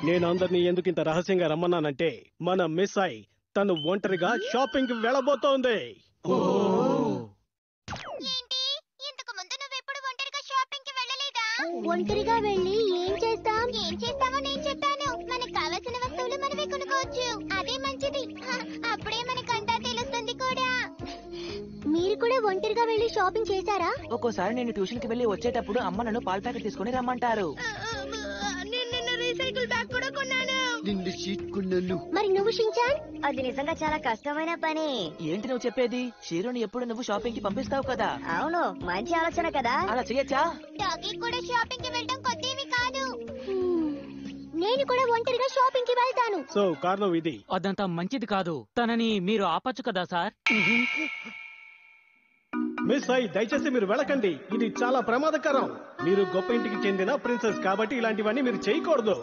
నేను అందరినీ ఎందుకు ఇంత రహస్యంగా రమ్మన్నానంటే మన మిస్ అయి తను ఒంటరిగా షాపింగ్ కి వెళ్ళబోతోంది ఏంటి ఇంతకు ముందు నువ్వెప్పుడు ఒంటరిగా షాపింగ్ కి వెళ్ళలేదా ఒంటరిగా వెళ్ళి ఏం చేస్తాం ఏం చేస్తామో నేను చెప్తాను మనకు కావాల్సిన వస్తువులు మనమే కొనుక్కోవచ్చు అదే మంచిది హ, అప్పుడే మనకంతా తెలుస్తుంది కూడా మీరు కూడా ఒంటరిగా వెళ్ళి షాపింగ్ చేశారా ఒక్కోసారి నేను ట్యూషన్ కి వెళ్ళి వచ్చేటప్పుడు అమ్మ నన్ను పాల ప్యాకెట్ తీసుకుని రమ్మంటారు నేను నిన్న రీసైకిల్ బ్యాగ్ కూడా కొన్నాను నిండు షీట్ కొన్నాను మరి నువ్వు షించాన్ అది నిజంగా చాలా కష్టమైన పని ఏంటి నువ్వు చెప్పేది షీరోని ఎప్పుడు నువ్వు షాపింగ్ కి పంపిస్తావు కదా అవును మంచి ఆలోచన కదా అలా చెయ్యొచ్చా డాగీ కూడా షాపింగ్ కి వెళ్ళడం కొత్తేమి కాదు హ్మ్. నేను కూడా ఒంటరిగా షాపింగ్ కి వెళ్తాను సో కారణం ఇది అదంతా మంచిది కాదు తనని మీరు ఆపచ్చు కదా సార్ మిస్ అయి దయచేసి మీరు వెళ్ళకండి ఇది చాలా ప్రమాదకరం మీరు గొప్ప ఇంటికి చెందిన ప్రిన్సెస్ కాబట్టి ఇలాంటివన్నీ మీరు చేయకూడదు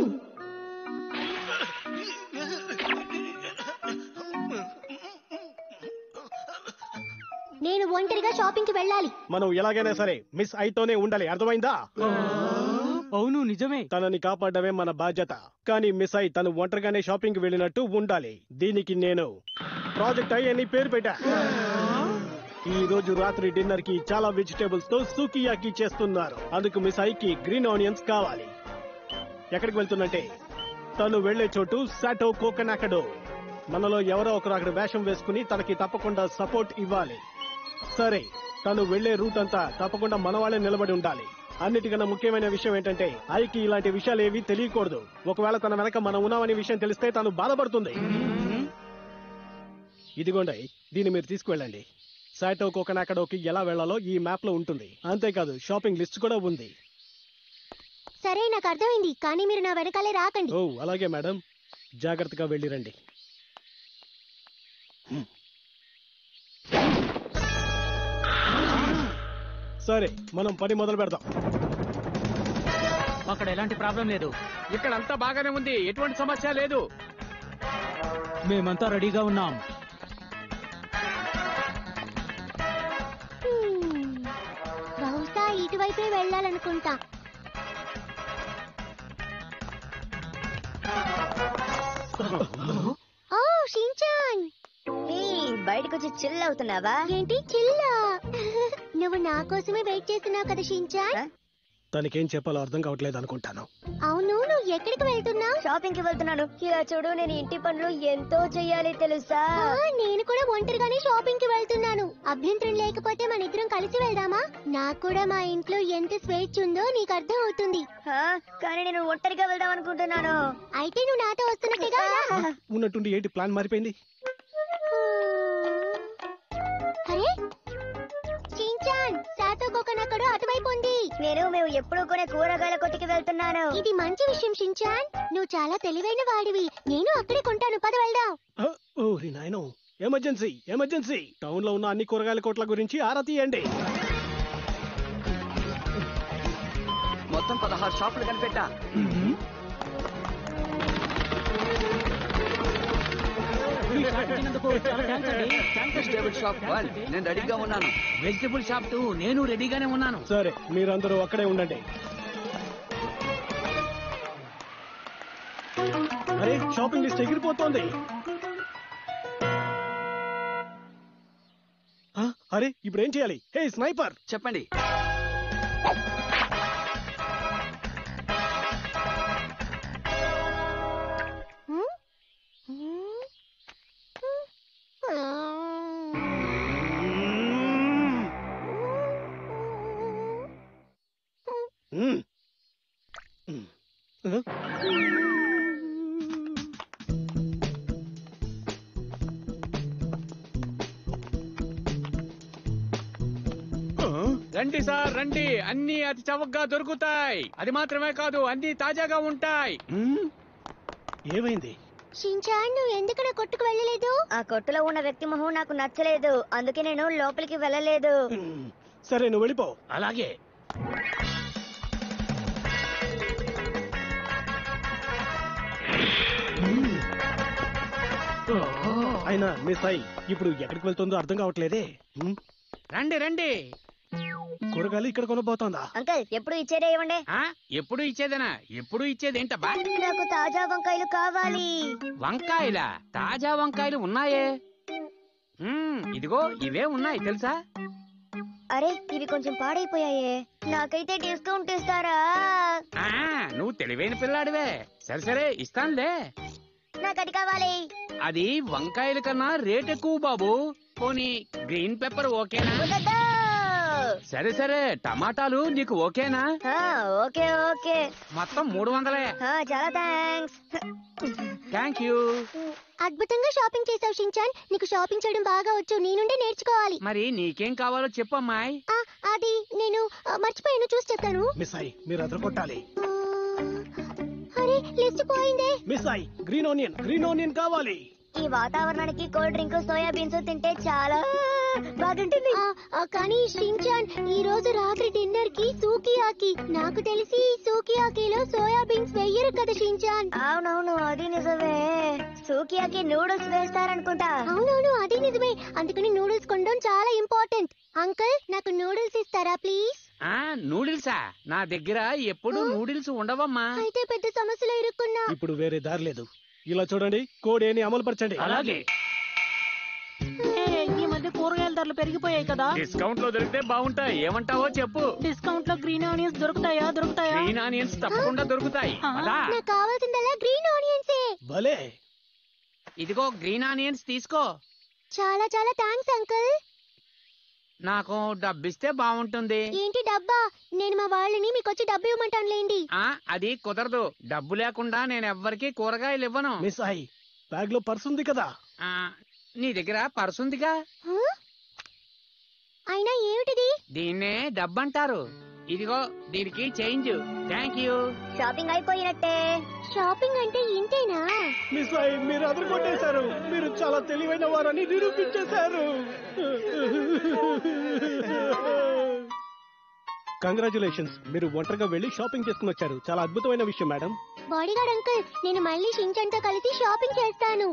నేను ఒంటరిగా షాపింగ్ కి వెళ్ళాలి మనం ఎలాగైనా సరే మిస్ అయితోనే ఉండాలి అర్థమైందా అవును నిజమే తనని కాపాడమే మన బాధ్యత కానీ మిస్ అయి తను ఒంటరిగానే షాపింగ్ వెళ్ళినట్టు ఉండాలి దీనికి నేను ప్రాజెక్ట్ ఐ అని పేరు పెట్టా ఈ రోజు రాత్రి డిన్నర్ కి చాలా వెజిటేబుల్స్ తో సూకియాకి చేస్తున్నారు అందుకు మిస్ ఐకి గ్రీన్ ఆనియన్స్ కావాలి ఎక్కడికి వెళ్తుందంటే తను వెళ్లే చోటు సాటో కోకనాకడో మనలో ఎవరో ఒకరు అక్కడ వేషం వేసుకుని తనకి తప్పకుండా సపోర్ట్ ఇవ్వాలి సరే తను వెళ్లే రూట్ అంతా తప్పకుండా మన వాళ్ళే నిలబడి ఉండాలి అన్నిటికన్నా ముఖ్యమైన విషయం ఏంటంటే ఐకి ఇలాంటి విషయాలు ఏవి తెలియకూడదు ఒకవేళ తన వెనక మనం ఉన్నామనే విషయం తెలిస్తే తను బాధపడుతుంది ఇదిగోండి దీన్ని మీరు తీసుకువెళ్ళండి సాటో కోకనాకడోకి ఎలా వెళ్లాలో ఈ మ్యాప్ లో ఉంటుంది అంతేకాదు షాపింగ్ లిస్ట్ కూడా ఉంది సరే నాకు అర్థమైంది కానీ మీరు నా వెనకాలే రాకండి ఓ అలాగే మేడం జాగ్రత్తగా వెళ్ళిరండి సరే మనం పని మొదలు పెడదాం అక్కడ ఎలాంటి ప్రాబ్లం లేదు ఇక్కడ అంతా బాగానే ఉంది ఎటువంటి సమస్య లేదు మేమంతా రెడీగా ఉన్నాం హ్మ్. బహుశా ఇటువైపే వెళ్ళాలనుకుంటా ఓ షించాన్ బయటకు వచ్చి చిల్ అవుతున్నావా ఏంటి చిల్లా నువ్వు నా కోసమే వెయిట్ చేస్తున్నావు కదా షించాన్ తనకేం చెప్పాలో అర్థం కావట్లేదు అనుకుంటాను అవును నువ్వు ఎక్కడికి వెళ్తున్నావు షాపింగ్ కి వెళ్తున్నాను ఇలా చూడు నేను ఇంటి పనులు ఎంతో చెయ్యాలి తెలుసా నేను కూడా ఒంటరిగానే షాపింగ్ కి వెళ్తున్నాను అభ్యంతరం లేకపోతే మన ఇద్దరం కలిసి వెళ్దామా నాకు కూడా మా ఇంట్లో ఎంత స్వేచ్ఛ ఉందో నీకు అర్థం అవుతుంది హా, కానీ నేను ఒంటరిగా వెళ్దాం అనుకుంటున్నాను అయితే నువ్వు నాతో వస్తున్నట్టుగా రా. ఉన్నట్టుండి ఏంటి ప్లాన్ మారిపోయింది అరే షించాన్ సాతో కోకనక్కడు అటువైపు ఉంది నేను మేము ఎప్పుడు కొనే కూరగాయల కొట్టుకి వెళ్తున్నాను ఇది మంచి విషయం షించాన్ నువ్వు చాలా తెలివైన వాడివి నేను అక్కడే కొంటాను పద వెళ్దాం ఆ, ఓ రీ నాయనో ఎమర్జెన్సీ ఎమర్జెన్సీ టౌన్ లో ఉన్న అన్ని కూరగాయల కోట్ల గురించి ఆరా తీయండి మొత్తం పదహారు షాపులు కనిపెట్టా ఈ షాప్ ఇచ్చినందుకు చాలా థాంక్స్ అండి. థాంక్స్ అండి. వెజిటేబుల్ షాప్ వన్ నేను రెడీగా ఉన్నాను వెజిటబుల్ షాప్ టూ నేను రెడీగానే ఉన్నాను సరే మీరందరూ అక్కడే ఉండండి అరే షాపింగ్ లిస్ట్ ఎగిరిపోతోంది ఆ, అరే ఇప్పుడు ఏం చేయాలి హే స్నైపర్ చెప్పండి హ్మ్? హ్మ్? మ్మ్. మ్మ్. ఆ? ఆ? రండి సార్ రండి అన్ని అతి చవకగా దొరుకుతాయి అది మాత్రమే కాదు అన్ని తాజాగా ఉంటాయి మ్మ్. ఏమైంది షించాన్ నువ్వు ఎందుకు నా కొట్టుకు వెళ్ళలేదు ఆ కొట్టులో ఉన్న వ్యక్తి మొహం నాకు నచ్చలేదు అందుకే నేను లోపలికి వెళ్ళలేదు మ్మ్. సరే నువ్వు వెళ్ళిపో అలాగే అయినా మిస్ అయి ఇప్పుడు ఎక్కడికి వెళ్తుందో అర్థం కావట్లేదే మ్మ్. రండి రండి కూరగాయలు ఇక్కడ కొనబోతోందా అంకుల్ ఎప్పుడు ఇచ్చేదే ఇవ్వండి ఆ ఎప్పుడు ఇచ్చేదేనా ఎప్పుడు ఇచ్చేదేంటబ్బా నాకు తాజా వంకాయలు కావాలి వంకాయలా తాజా వంకాయలు ఉన్నాయే మ్మ్, ఇదిగో ఇవే ఉన్నాయి తెలుసా అరే ఇవి కొంచెం పాడైపోయాయే నాకైతే డిస్కౌంట్ ఇస్తారా ఆ నువ్వు తెలివైన పిల్లాడివే సరే సరే ఇస్తానులే నాకు అది కావాలి అది వంకాయల కన్నా రేట్ ఎక్కువ బాబు పోనీ గ్రీన్ పెప్పర్ ఓకేనా వద్దు. సరే సరే టమాటాలు నీకు ఓకేనా ఆ, ఓకే ఓకే మొత్తం మూడు వందలే ఆ, చాలా థ్యాంక్స్ థ్యాంక్ యూ అద్భుతంగా షాపింగ్ చేసావు షించాన్ నీకు షాపింగ్ చేయడం బాగా వచ్చు నీ నుండి నేర్చుకోవాలి మరి నీకేం కావాలో చెప్పమ్మాయ్ ఆ, అది నేను ఆ, మర్చిపోయాను చూసి చెప్తాను మిస్ అయి మీరు అదర కొట్టాలి ఆ, అరే లిస్ట్ పోయిందే మిస్ అయి గ్రీన్ ఆనియన్ గ్రీన్ ఆనియన్ కావాలి ఈ వాతావరణానికి కోల్డ్ డ్రింక్ సోయా బీన్స్ తింటే చాలా బాగుంటుంది కానీ షించాన్ ఈ రోజు రాత్రి డిన్నర్ కి సూకియాకి నాకు తెలిసి సూకియాకిలో సోయా బీన్స్ వెయ్యరు కదా షించాన్ అవునవును అది నిజమే సూకియాకి నూడిల్స్ వేస్తారనుకుంటా అవునవును అది నిజమే అందుకని నూడిల్స్ కొనడం చాలా ఇంపార్టెంట్ అంకుల్ నాకు నూడిల్స్ ఇస్తారా ప్లీజ్ ఆ నూడిల్సా నా దగ్గర ఎప్పుడు నూడిల్స్ ఉండవమ్మా అయితే పెద్ద సమస్యలో ఇరుక్కున్నా ఇప్పుడు వేరే దారి లేదు ఇలా చూడండి కోడ్ ఏని అమలు పరచండి అలాగే ఏ, ఈ మధ్య కూరగాయల ధరలు పెరిగిపోయాయి కదా డిస్కౌంట్ లో దొరికితే బాగుంటాయి ఏమంటావో చెప్పు డిస్కౌంట్ లో గ్రీన్ ఆనియన్స్ దొరుకుతాయా దొరుకుతాయా గ్రీన్ ఆనియన్స్ తప్పకుండా దొరుకుతాయి ఆ. పదా. నాకు కావాల్సిందల్లా గ్రీన్ ఆనియన్సే భలే ఇదిగో గ్రీన్ ఆనియన్స్ తీసుకో చాలా చాలా థ్యాంక్స్ అంకుల్ నాకు డబ్బిస్తే బాగుంటుంది ఏంటి డబ్బా నేను మా వాళ్ళని మీకు వచ్చి డబ్బు ఇవ్వమంటానులేండి ఆ అది కుదరదు డబ్బు లేకుండా నేను ఎవ్వరికి కూరగాయలు ఇవ్వను మిస్ అయి బ్యాగ్ లో పర్స్ ఉంది కదా ఆ, నీ దగ్గర పర్స్ ఉందిగా హ? అయినా ఏమిటిది దీన్నే డబ్బు అంటారు ఇదిగో దీనికి చేంజ్ థ్యాంక్ యూ షాపింగ్ అయిపోయినట్టే షాపింగ్ అంటే ఇంతేనా మిస్ అయి మీరు అదర కొట్టేశారు మీరు చాలా తెలివైన వారని నిరూపించేశారు కంగ్రాచులేషన్స్ మీరు ఒంటరిగా వెళ్లి షాపింగ్ చేసుకుని వచ్చారు చాలా అద్భుతమైన విషయం మేడం బాడీగార్డ్ అంకుల్ నేను మళ్ళీ షించన్తో కలిసి షాపింగ్ చేస్తాను